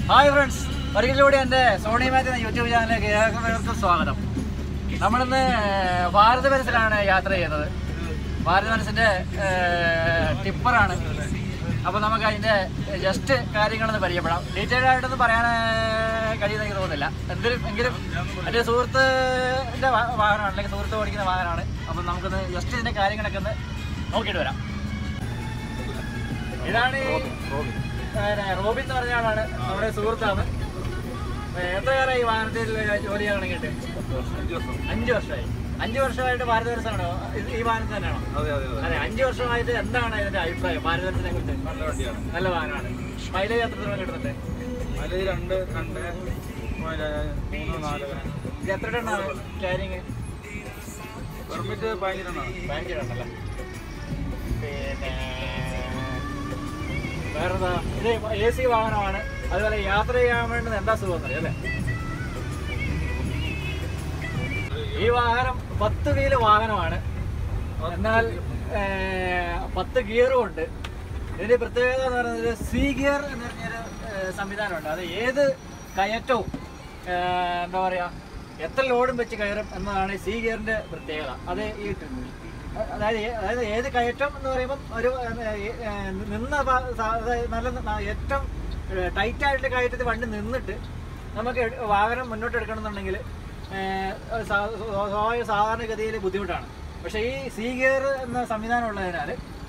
Hi friends ഒരിക്കലൂടെ എൻ്റെ Sony മാറ്റ് എന്ന YouTube ചാനലിലേക്ക് ഏവർക്കും സ്വാഗതം നമ്മളിന്ന് ഭാരത് മനസ്സിലാണ് യാത്ര ചെയ്യുന്നത് ഭാരത് മനസ്സിൻ്റെ ടിപ്പറാണ് അപ്പോൾ നമുക്ക് അതിൻ്റെ ജസ്റ്റ് കാര്യങ്ങളൊന്ന് പരിചയപ്പെടാം ഡീറ്റെയിൽ ആയിട്ടൊന്നും പറയാൻ ഏഹ്, കഴിയുമെന്ന് എനിക്ക് തോന്നുന്നില്ല എന്തിനും എങ്കിലും എൻ്റെ സുഹൃത്തിൻ്റെ വാഹനമാണ് അല്ലെങ്കിൽ സുഹൃത്ത് ഓടിക്കുന്ന വാഹനമാണ് അപ്പം നമുക്കൊന്ന് ജസ്റ്റ് ഇതിൻ്റെ കാര്യങ്ങളൊക്കെ ഒന്ന് നോക്കിയിട്ട് വരാം ഇതാണ് ഈ പിന്നെ റോബിൻ എന്ന് പറഞ്ഞ ആളാണ് നമ്മുടെ സുഹൃത്താണ് അപ്പൊ എത്ര കാലമായി ഈ വാഹനത്തിൽ ജോലി ചെയ്യാൻ തുടങ്ങിയിട്ട് അഞ്ച് വർഷമായി അഞ്ച് വർഷമായിട്ട് ഭാരതവർഷമാണോ ഇത് ഈ വാഹനത്തിൽ തന്നെയാണോ അതെ അതെ അതെ അതെ അഞ്ച് വർഷമായിട്ട് എന്താണ് ഇതിന്റെ അഭിപ്രായം ഭാരതവർഷനെ കുറിച്ച് നല്ല വണ്ടിയാണ് നല്ല വാഹനമാണ് മൈലേജ് എത്ര ദൂരം കിട്ടുന്നുണ്ട് അതിൽ രണ്ട് രണ്ട് പിന്നെ മൂന്ന് നാല് ഇത് എത്ര ടണ്ണാണ് ക്യാരിങ് പെർമിറ്റ് ഭയങ്കരമാണ് ഭയങ്കര ഉണ്ടല്ലേ പിന്നെ വേറെന്താ ഇത് എ സി വാഹനമാണ് അതുപോലെ യാത്ര ചെയ്യാൻ വേണ്ടുന്ന എന്താ സുഖം അറിയാം അല്ലേ ഈ വാഹനം പത്ത് വീല് വാഹനമാണ് എന്നാൽ ഏർ, പത്ത് ഗിയറും ഉണ്ട് ഇതിന്റെ പ്രത്യേകത എന്ന് പറയുന്നത് സി ഗിയർ എന്ന് പറഞ്ഞൊരു ഏർ, സംവിധാനമുണ്ട് അത് ഏത് കയറ്റവും ഏർ, എന്താ പറയാ എത്ര ലോഡും വെച്ച് കയറും എന്നതാണ് സി ഗിയറിന്റെ പ്രത്യേകത അത് ഈ അതായത് ഏ- അതായത് ഏത് കയറ്റം എന്ന് പറയുമ്പം ഒരു ഏർ, ഏർ, നിന്ന ഭാ- സാ- അതായത് നല്ല ന- ഏറ്റവും ടൈറ്റ് ആയിട്ടുള്ള കയറ്റത്തിൽ വണ്ടി നിന്നിട്ട് നമുക്ക് എ- വാഹനം മുന്നോട്ട് എടുക്കണമെന്നുണ്ടെങ്കിൽ ഏർ, സാ- സ്വാഭാവിക സാധാരണഗതിയിൽ ബുദ്ധിമുട്ടാണ് പക്ഷേ ഈ സി ഗിയർ എന്ന സംവിധാനം ഉള്ളതിനാൽ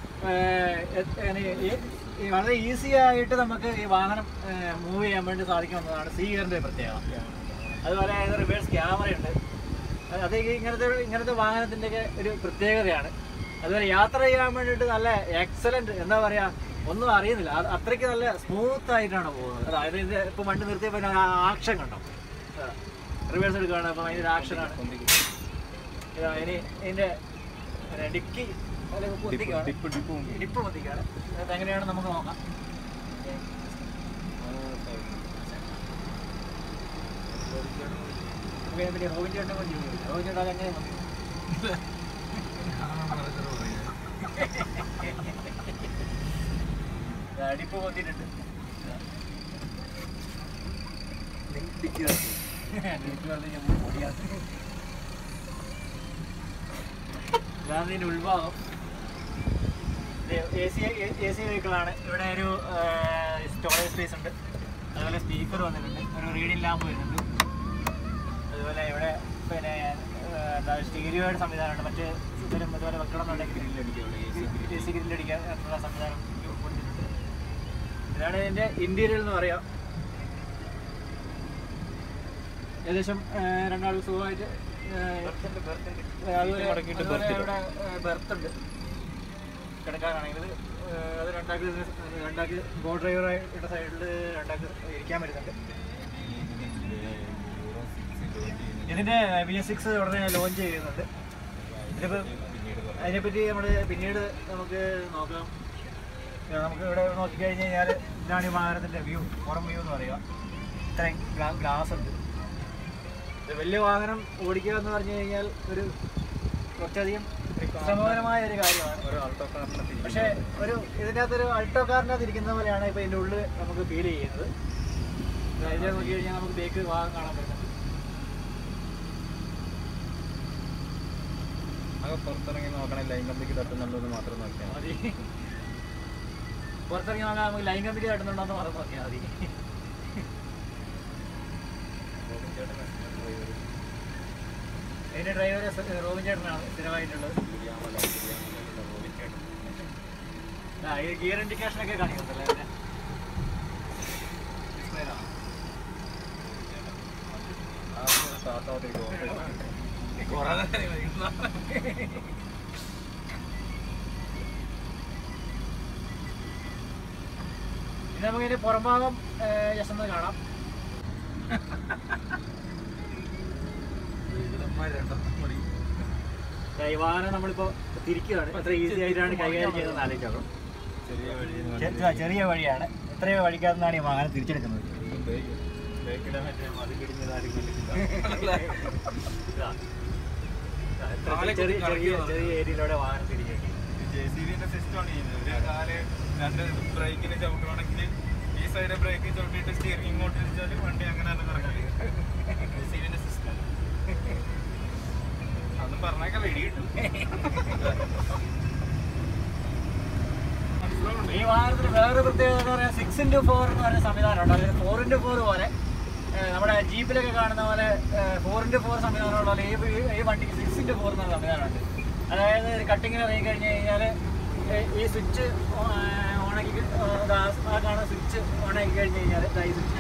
വളരെ ഈസി ആയിട്ട് നമുക്ക് ഈ വാഹനം മൂവ് ചെയ്യാൻ വേണ്ടി സാധിക്കുമെന്നതാണ് സി ഗിയറിൻ്റെ പ്രത്യേകത അതുപോലെ ഇത് റിവേഴ്സ് ക്യാമറയുണ്ട് അത് അത് ഈ ഇങ്ങനത്തെ ഇങ്ങനത്തെ വാഹനത്തിൻ്റെ ഒക്കെ ഒരു പ്രത്യേകതയാണ് അതുപോലെ യാത്ര ചെയ്യാൻ വേണ്ടിയിട്ട് നല്ല എക്സലന്റ് എന്താ പറയാ ഒന്നും അറിയുന്നില്ല അത് അത്രയ്ക്ക് നല്ല സ്മൂത്ത് ആയിട്ടാണ് പോകുന്നത് അതായത് ഇത് ഇപ്പൊ വണ്ടി നിർത്തിയപ്പോൾ ആക്ഷൻ കണ്ടോ റിവേഴ്സ് എടുക്കുകയാണ് അപ്പം അതിൻ്റെ ആക്ഷനാണ് ഇതാ ഇനി ഇതിന്റെ പിന്നെ ഡിക്കി അല്ലെങ്കിൽ പൊത്തിക്കാണ് ടിപ്പ് ടിപ്പ് ഡിപ്പ് പൊത്തിക്കാണ് അത് എങ്ങനെയാണ് നമുക്ക് നോക്കാം പിന്നെ പിന്നെ റോബിൻ ചേട്ടനെ കൊണ്ട് ചെയ്യും. റോബിൻ ചേട്ടൻ അതെങ്ങനെ നോക്കി? ഇതാ ഡിപ്പ് പൊത്തിയിട്ടുണ്ട് ഡിക്കി വെറുതെ ഞാൻ ഓടിയാത്ത ഇതാണ് ഇതിന്റെ ഉൾഭാഗം എ സി എ സി വെഹിക്കിളാണ് ഇവിടെ ഒരു സ്റ്റോറേജ് സ്പേസ് ഉണ്ട് അതുപോലെ സ്പീക്കർ വന്നിട്ടുണ്ട് ഒരു റീഡിംഗ് ലാമ്പ് വരുന്നുണ്ട് അതുപോലെ ഇവിടെ പിന്നെ ഏഹ്, എന്താ സ്റ്റീരിയോയുടെ സംവിധാനമുണ്ട് മറ്റ് ഇതിലും അതുപോലെ വെക്കണമെന്നുണ്ടെങ്കിൽ എ സി ഗ്രില്ലടിക്കാൻ എന്നുള്ള സംവിധാനം കൊടുത്തിട്ടുണ്ട് ഇതാണ് ഇതിൻ്റെ ഇൻറ്റീരിയർ എന്ന് പറയാം ഏകദേശം ഏഹ്, രണ്ടാൾക്ക് സുഖമായിട്ട് ഏഹ്, അതുപോലെ മടക്കിയിട്ട് അതുപോലെ berth ഇവിടെ ബെർത്ത് ഉണ്ട് കിടക്കാനാണെങ്കിൽ അത് രണ്ടാൾക്ക് ഇത് രണ്ടാൾക്ക് ഗോ ഡ്രൈവറായിട്ട് സൈഡിൽ രണ്ടാൾക്ക് ഇരിക്കാൻ പറ്റുന്നുണ്ട് ഇതിന്റെ ബി എസ് സിക്സ് ഉടനെ ലോഞ്ച് ചെയ്യുന്നുണ്ട് ഇതിപ്പോൾ അതിനെപ്പറ്റി നമ്മൾ പിന്നീട് നമുക്ക് നോക്കാം ഇത് നമുക്ക് ഇവിടെ നോക്കിക്കഴിഞ്ഞ് കഴിഞ്ഞാൽ ഇതാണ് ഈ വാഹനത്തിൻ്റെ വ്യൂ പുറം വ്യൂ എന്ന് പറയുക ഇത്രയും ഗ്ലാസ് ഉണ്ട് ഇത് വലിയ വാഹനം ഓടിക്കുക എന്ന് പറഞ്ഞു കഴിഞ്ഞാൽ ഒരു കുറച്ചധികം ശ്രമകരമായ ഒരു കാര്യമാണ് ഒരു ആൾട്ടോ കാറിനെ പക്ഷേ ഒരു ഇതിൻ്റെ അകത്തൊരു അൾട്ടോ കാറിനകത്ത് ഇരിക്കുന്ന പോലെയാണ് ഇപ്പോൾ ഇതിൻ്റെ ഉള്ളിൽ നമുക്ക് ഫീൽ ചെയ്യുന്നത് ഇതിൽ നോക്കി കഴിഞ്ഞാൽ നമുക്ക് ബേക്ക് ഭാഗം കാണാൻ പറ്റുന്നുണ്ട് അത് പുറത്തിറങ്ങി നോക്കണേ ലൈൻ കമ്പിക്ക് തട്ടുന്നുണ്ടോ എന്ന് മാത്രം നോക്കിയാൽ മതി പുറത്തിറങ്ങി നോക്കാൻ നമുക്ക് ലൈൻ കമ്പനി കാട്ടുന്നുണ്ടോന്ന് മാത്രം നോക്കിയാൽ മതി അതിന്റെ ഡ്രൈവർ റോബിൻ ചേട്ടനാണ് സ്ഥിരമായിട്ടുള്ളത് ആ ഈ ഗിയർ ഇൻഡിക്കേഷൻ ഒക്കെ കാണിക്കുന്നുണ്ടല്ലേ അതിന്റെ ഡിസ്പ്ലേയിലാണ് ഇനി നമുക്ക് ഇതിന്റെ പുറംഭാഗം ജസ്റ്റ് ഒന്ന് കാണാം ദാ ഈ വാഹനം നമ്മളിപ്പോ തിരിക്കുകയാണ് എത്ര ഈസി ആയിട്ടാണ് കൈകാര്യം ചെയ്തതെന്ന് ആലോചിച്ചോളൂ ചെറിയ വഴിയിൽ ചെ- ചെറിയ വഴിയാണ് എത്രയോ വഴിക്കകത്തുനിന്നാണ് ഈ വാഹനം തിരിച്ചെടുക്കുന്നത് ബേക്കിടാൻ പറ്റിയ മതിലിടിഞ്ഞത് ആരെങ്കിലും ഇതാ. ഇതാ, എത്ര ചെറിയ ചെറിയ ചെറിയ ഏരിയയിലൂടെ വാഹനം തിരിച്ചെടുക്കും ജെ സി ബിന്റെ സിസ്റ്റമാണ് ചെയ്യുന്നത് ഒരു കാല് രണ്ട് ബ്രേക്കിന് ചവിട്ടുവാണെങ്കിൽ ഈ സൈഡ് ബ്രേക്ക് ചവിട്ടിയിട്ട് സ്റ്റിയറിംഗ് ഇങ്ങോട്ട് പ്രത്യേകത എന്ന് പറഞ്ഞാൽ സിക്സ് ഇൻറ്റു ഫോർ എന്ന് പറയുന്ന സംവിധാനമുണ്ട് അതായത് ഫോർ ഇൻറ്റു ഫോർ പോലെ ഏഹ്, നമ്മുടെ ജീപ്പിലൊക്കെ കാണുന്ന പോലെ ഫോർ ഇൻറ്റു ഫോർ സംവിധാനമുള്ള പോലെ ഈ വി- ഈ വണ്ടിക്ക് സിക്സ് ഇൻറ്റു ഫോർ എന്ന സംവിധാനമുണ്ട് അതായത് കട്ടിങ്ങിന് ഇറങ്ങി കഴിഞ്ഞ് കഴിഞ്ഞാൽ ഈ സ്വിച്ച് ഓണാക്കി ആ കാണുന്ന സ്വിച്ച് ഓണാക്കി കഴിഞ്ഞ് കഴിഞ്ഞാൽ ഈ സ്വിച്ച്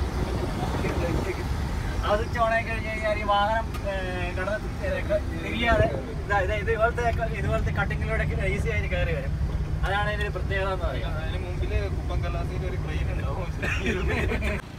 ആ സ്വിച്ച് ഓണാക്കി കഴിഞ്ഞ് കഴിഞ്ഞാൽ ഈ വാഹനം ഏഹ്, കടന്ന് ഏഹ്, തിരിയാതെ ഇതാ ഇത് ഇതുപോലത്തെ ഇതുപോലത്തെ കട്ടിങ്ങിലൂടെ ഈസി ആയിട്ട് കയറി വരും അതാണ് ഇതിന്റെ ഒരു പ്രത്യേകത എന്ന് പറയുന്നത് അതിന് മുമ്പില് കുപ്പം കലാസിൽ ഒരു ക്രെയിൻ ഉണ്ടാവും